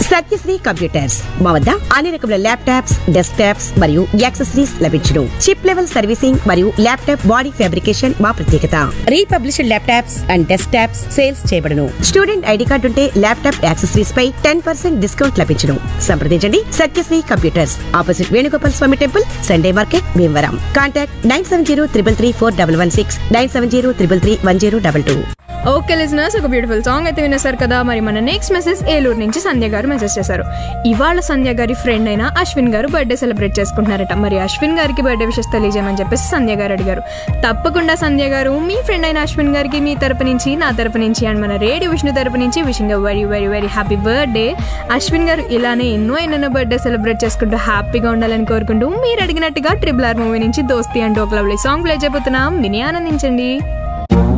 Satyasri computers మా వద్ద అన్ని రకముల ల్యాప్టాప్స్ డెస్క్ టాప్స్ మరియు యాక్సెసరీస్ లభించును చిప్ లెవెల్ సర్వీసింగ్ మరియు ల్యాప్టాప్ బాడీ ఫ్యాబ్రికేషన్ మా ప్రత్యేకత republished laptops and desktops sales చేయబడును స్టూడెంట్ ఐడి కార్డు ఉంటే ల్యాప్టాప్ యాక్సెసరీస్ పై టెన్ పర్సెంట్ డిస్కౌంట్ లభించును సంప్రదించండి Sathyasri computers opposite Venugopal Swamy temple Sunday market Bhimavaram contact nine seven zero triple three four double one six nine seven zero triple three one zero double two okay listeners ఒక beautiful song అయితే వినేశారు కదా మరి మన next message Eluru నుంచి సంధ్య గారు మెసేజ్ చేశారు ఇవాళ సంధ్య గారి ఫ్రెండ్ అయిన అశ్విన్ గారు బర్త్డే సెలబ్రేట్ చేసుకుంటున్నారట మరి అశ్విన్ గారికి బర్త్డే విషెస్ తెలియజేయమని చెప్పేసి సంధ్య గారు అడిగారు తప్పకుండా సంధ్య గారు మీ ఫ్రెండ్ అయిన అశ్విన్ గారికి మీ తరపు నుంచి నా తరపు నుంచి అండ్ మన రేడియో విష్ణు తరపు నుంచి wishing very very very happy birthday Ashwin garu ఇలానే ఎన్నో ఎన్నెన్నో బర్త్డే సెలబ్రేట్ చేసుకుంటూ హ్యాపీగా ఉండాలని కోరుకుంటూ మీరు అడిగినట్టుగా ట్రిపుల్ ఆర్ మూవీ నుంచి దోస్తి అండ్ ఒక లవ్లీ సాంగ్ ప్లే చేయబోతున్నాం విని ఆనందించండి